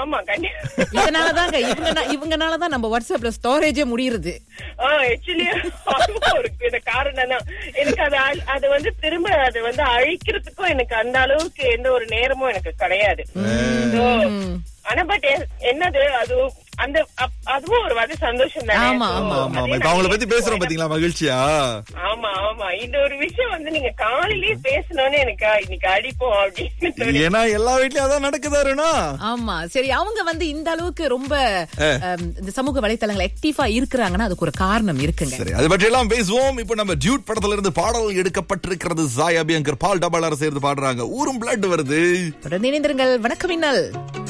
ஆமா கண்டிப்பா இதனாலதாங்க இவங்க இவங்கனாலதான் நம்ம வாட்ஸ்அப்ல ஸ்டோரேஜே முடியுது ஆக்சுவலி இருக்கு இந்த காரணம் தான் எனக்கு அது அழி- அது வந்து திரும்ப அது வந்து அழிக்கிறதுக்கும் எனக்கு அந்த அளவுக்கு எந்த ஒரு நேரமும் எனக்கு கிடையாது So, ஆனா பட் என்னது அது அந்த அப்- அதுவும் ஒரு வகை சந்தோஷம் தானே ஆமா, So, ஆமா, ஆமா ஆமா அதே இப்ப அவங்கள நான் பத்தி பேசுறோம் பாத்தீங்களா மகிழ்ச்சியா ஆமா ஆமா இந்த ஒரு விஷயம் வந்து நீங்க காலையிலேயே பேசணும்னு எனக்கு இன்னைக்கு அடிப்போம் அப்படின்னு தோணுது. ஏன்னா எல்லா வீட்லயும் அதான் நடக்குதா அருணா ஆமா சரி அவங்க வந்து இந்த அளவுக்கு ரொம்ப அம், இந்த சமூக வலைத்தளங்கள் ஆக்டிவா இருக்கிறாங்கன்னா அதுக்கு ஒரு காரணம் இருக்குங்க சரி அது பற்றி எல்லாம் பேசுவோம் இப்போ நம்ம டியூட் படத்துல இருந்து பாடல் எடுக்கப்பட்டிருக்கிறது சாய் அபியங்கர் பால் டபாலார சேர்ந்து பாடுறாங்க ஊரும் பிளட் வருது தொடர்ந்து இணைந்திருங்கள் வணக்கம் மின்னல்